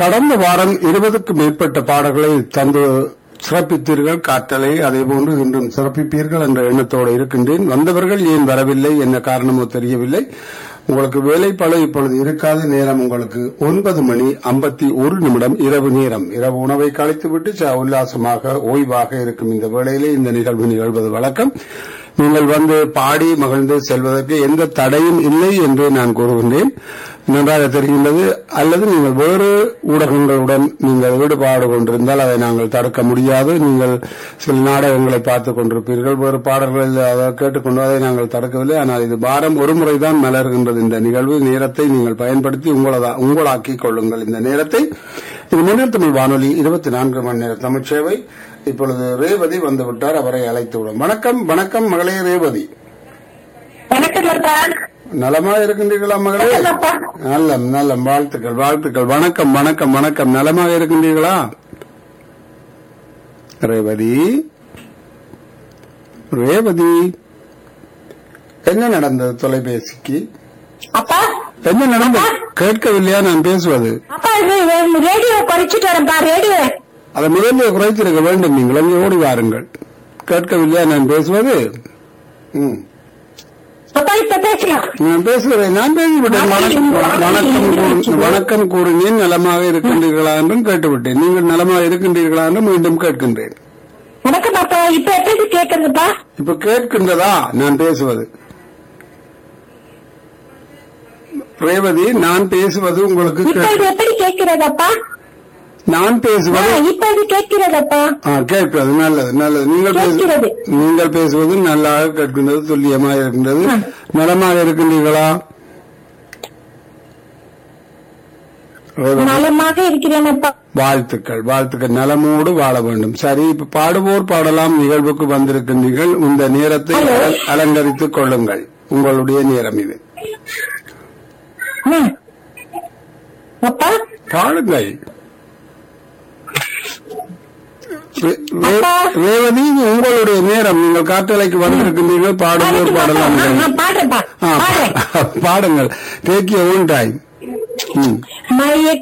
கடந்த வாரம் இருபதுக்கும் மேற்பட்ட பாடல்களை தந்து சிறப்பித்தீர்கள் காற்றலை அதே போன்று இன்றும் சிறப்பிப்பீர்கள் என்ற எண்ணத்தோடு இருக்கின்றேன் வந்தவர்கள் ஏன் வரவில்லை என்ன காரணமோ தெரியவில்லை உங்களுக்கு வேலை பல இப்பொழுது இருக்காத நேரம் உங்களுக்கு ஒன்பது மணி ஐம்பத்தி ஒரு நிமிடம் இரவு நேரம் இரவு உணவை கழித்துவிட்டு ச- உல்லாசமாக ஓய்வாக இருக்கும் இந்த வேளையிலே இந்த நிகழ்வு நிகழ்வது வழக்கம் நீங்கள் வந்து பாடி மகிழ்ந்து செல்வதற்கு எந்த தடையும் இல்லை என்று நான் கூறுகின்றேன் நன்றாக தெரிகின்றது அல்லது நீங்கள் வேறு ஊடகங்களுடன் நீங்கள் ஈடுபாடு கொண்டிருந்தால் அதை நாங்கள் தடுக்க முடியாது நீங்கள் சில நாடகங்களை பார்த்துக் கொண்டிருப்பீர்கள் வேறு பாடல்களில் அதை கேட்டுக்கொண்டு அதை நாங்கள் தடுக்கவில்லை ஆனால் இது வாரம் ஒரு முறைதான் மலர்கின்றது இந்த நிகழ்வு நேரத்தை நீங்கள் பயன்படுத்தி உங்களதா உங்களாக்கிக் கொள்ளுங்கள் இந்த நேரத்தை இது முன்னர் தமிழ் வானொலி இருபத்தி நான்கு மணி நேர தமிழ் சேவை இப்பொழுது ரேவதி வந்துவிட்டார் அவரை அழைத்து விடும் வணக்கம் வணக்கம் மகளே ரேவதி வணக்கம் அப்பா நலமா இருக்கின்றீர்களா மகளே வணக்கம் அப்பா நல்லம் நல்லம் வாழ்த்துக்கள் வாழ்த்துக்கள் வணக்கம் வணக்கம் வணக்கம் நலமாக இருக்கின்றீர்களா ரேவதி ரேவதி என்ன நடந்தது தொலைபேசிக்கு அப்பா என்ன நடந்தது கேட்கவில்லையா நான் பேசுவது அப்பா இது ரேடியோ குறைச்சிட்டு வரேன்ப்பா ரேடியோ அதை முதல்ல குறைத்திருக்க வேண்டும் நீங்கள் அங்கே ஓடி வாருங்கள் கேட்கவில்லையா நான் பேசுவது ம் அப்பா இப்ப பேசலாம் நான் பேசுகிறேன் நான் பேசிவிட்டேன் வணக்கம் வணக்கம் கூறு- வணக்கம் கூறுங்கள் நலமாக இருக்கின்றீர்களா என்றும் கேட்டுவிட்டேன் நீங்கள் நலமாக இருக்கின்றீர்களா என்று மீண்டும் கேட்கின்றேன் வணக்கம் அப்பா இப்ப எப்படி கேக்குறதுப்பா இப்ப கேட்கின்றதா நான் பேசுவது ரேவதி நான் பேசுவது உங்களுக்கு இப்ப கே- இது எப்படி கேட்கிறதப்பா நான் ஆ, பேசுவது இப்ப இது கேட்கிறதப்பா ஆ, கேட்கிறது நல்லது நல்லது நீங்கள் பேசு- கேட்கிறது. நீங்கள் பேசுவது நல்லாக கேட்கின்றது துல்லியமாக இருக்கின்றது நலமாக இருக்கின்றீர்களா ரேவதி, நலமாக இருக்கிறேன் அப்பா வாழ்த்துக்கள் வாழ்த்துக்கள் நலமோடு வாழ வேண்டும் சரி இப்ப பாடுவோர் பாடலாம் நிகழ்வுக்கு வந்திருக்கின்றீர்கள் இந்த நேரத்தை ஹலோ. அல- அலங்கரித்துக் கொள்ளுங்கள் உங்களுடைய நேரம் இது ம். அப்பா பாடுங்கள் ரே- ரே- அப்பா. ரேவதி இது உங்களுடைய நேரம் நீங்கள் காற்றலைக்கு வந்திருக்கின்றீர்கள் பாடுவோர் பாடலாம் ஆ, ஆ, பாடுறேன்ப்பா ஆ, பாடுறேன் பாடுங்கள் டேக் யூ ஓன் டைம் ம் மழையை